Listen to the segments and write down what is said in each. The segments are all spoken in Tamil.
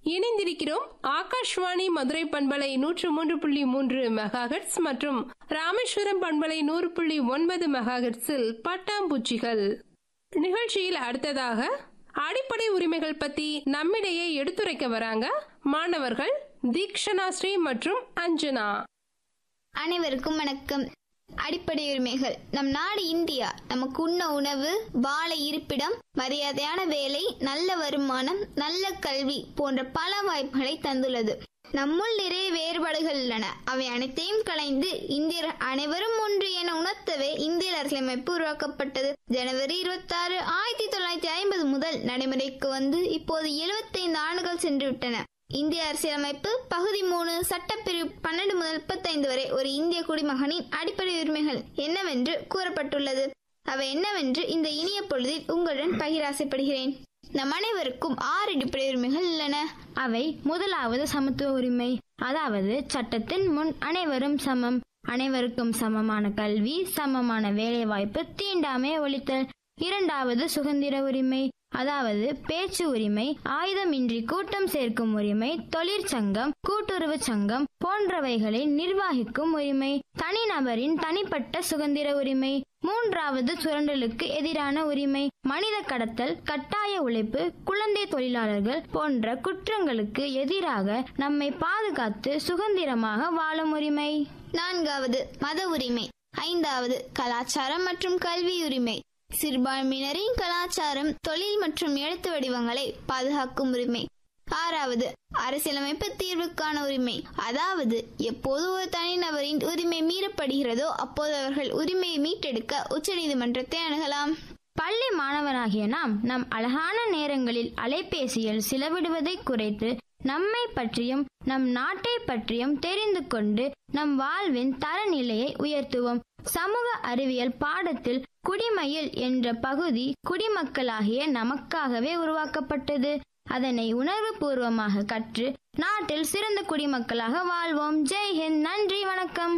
இணைந்திருக்கிறோம் ஆகாஷ்வாணி மதுரை பண்பலை நூற்று மூன்று புள்ளி மூன்று மெகாஹெட்ஸ் மற்றும் ராமேஸ்வரம் பண்பலை நூறு புள்ளி ஒன்பது மெகாஹெட்ஸில் பட்டாம்பூச்சிகள் நிகழ்ச்சியில் அடுத்ததாக அடிப்படை உரிமைகள் பத்தி நம்மிடையே எடுத்துரைக்க வராங்க மாணவர்கள் தீக்ஷனா ஸ்ரீ மற்றும் அஞ்சனா அனைவருக்கும் வணக்கம் அடிப்படை உரிமைகள் நம் நாடு இந்தியா நமக்கு உண்ண உணவு வாழ இருப்பிடம் மரியாதையான வேலை நல்ல வருமானம் நல்ல கல்வி போன்ற பல வாய்ப்புகளை தந்துள்ளது நம்முள் நிறைய வேறுபாடுகள் உள்ளன அவை அனைத்தையும் களைந்து இந்தியர் அனைவரும் ஒன்று என உணர்த்தவே இந்திய அரசியலமைப்பு உருவாக்கப்பட்டது ஜனவரி இருபத்தி ஆறு ஆயிரத்தி தொள்ளாயிரத்தி ஐம்பது முதல் நடைமுறைக்கு வந்து இப்போது 75 ஆண்டுகள் சென்றுவிட்டன இந்திய அரசியலமைப்பு பகுதி மூணு சட்டப்பிரிவு பன்னெண்டு முதல் முப்பத்தைந்து வரை ஒரு இந்திய குடிமகனின் அடிப்படை உரிமைகள் என்னவென்று கூறப்பட்டுள்ளது அவை என்னவென்று இந்த இனிய பொழுதில் உங்களுடன் பகிர ஆசைப்படுகிறேன் நம் அனைவருக்கும் ஆறு அடிப்படை உரிமைகள் உள்ளன அவை முதலாவது சமத்துவ உரிமை அதாவது சட்டத்தின் முன் அனைவரும் சமம் அனைவருக்கும் சமமான கல்வி சமமான வேலைவாய்ப்பு தீண்டாமை ஒழித்தல் இரண்டாவது சுதந்திர உரிமை அதாவது பேச்சு உரிமை ஆயுதமின்றி கூட்டம் சேர்க்கும் உரிமை தொழிற்சங்கம் கூட்டுறவு சங்கம் போன்றவைகளை நிர்வகிக்கும் உரிமை தனிநபரின் தனிப்பட்ட சுதந்திர உரிமை மூன்றாவது சுரண்டலுக்கு எதிரான உரிமை மனித கடத்தல் கட்டாய உழைப்பு குழந்தை தொழிலாளர்கள் போன்ற குற்றங்களுக்கு எதிராக நம்மை பாதுகாத்து சுதந்திரமாக வாழும் உரிமை நான்காவது மத உரிமை ஐந்தாவது கலாச்சாரம் மற்றும் கல்வி உரிமை சிறுபான்மையினரின் கலாச்சாரம் தொழில் மற்றும் எழுத்து வடிவங்களை பாதுகாக்கும் உரிமை ஆறாவது அரசியலமைப்பு தீர்வுக்கான உரிமை அதாவது எப்போது ஒரு தனிநபரின் உரிமை மீறப்படுகிறதோ அப்போது அவர்கள் உரிமையை மீட்டெடுக்க உச்சநீதிமன்றத்தை அணுகலாம் பள்ளி மாணவராகிய நாம் நம் அழகான நேரங்களில் அலைபேசியில் செலவிடுவதை குறைத்து நம்மை பற்றியும் நம் நாட்டை பற்றியும் தெரிந்து கொண்டு நம் வாழ்வின் தரநிலையை உயர்த்துவோம் சமூக அறிவியல் பாடத்தில் குடிமயில் என்ற பகுதி குடிமக்களாகிய நமக்காகவே உருவாக்கப்பட்டது அதனை உணர்வு பூர்வமாக கற்று நாட்டில் சிறந்த குடிமக்களாக வாழ்வோம் ஜெய் ஹிந்த் நன்றி வணக்கம்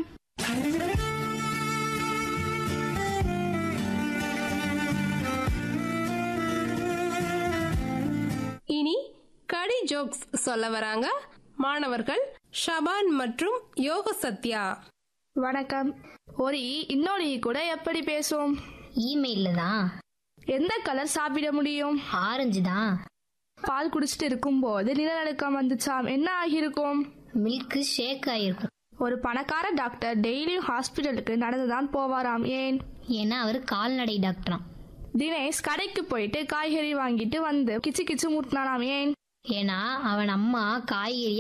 இனி கடி ஜோக்ஸ் சொல்ல வராங்க மாணவர்கள் ஷபான் மற்றும் யோக சத்யா வணக்கம் ஒரு ஈ இன்னொரு ஈ கூட எப்படி பேசும் இமெயில்ல தான் எந்த கலர் சாப்பிட முடியும் ஆரஞ்சு தான் பால் குடிச்சிட்டு இருக்கும்போது நிலநடுக்கம் வந்துச்சாம் என்ன ஆகியிருக்கும் மில்க் ஷேக் ஆயிருக்கும் ஒரு பணக்கார டாக்டர் டெய்லியும் ஹாஸ்பிட்டலுக்கு நடந்துதான் போவாராம் ஏன் ஏன்னா அவர் கால்நடை டாக்டராம் தினேஷ் கடைக்கு போயிட்டு காய்கறி வாங்கிட்டு வந்து கிச்சு கிச்சு முட்டினானாம் ஏன் ஏன்னா அவன் அம்மா காய்கறி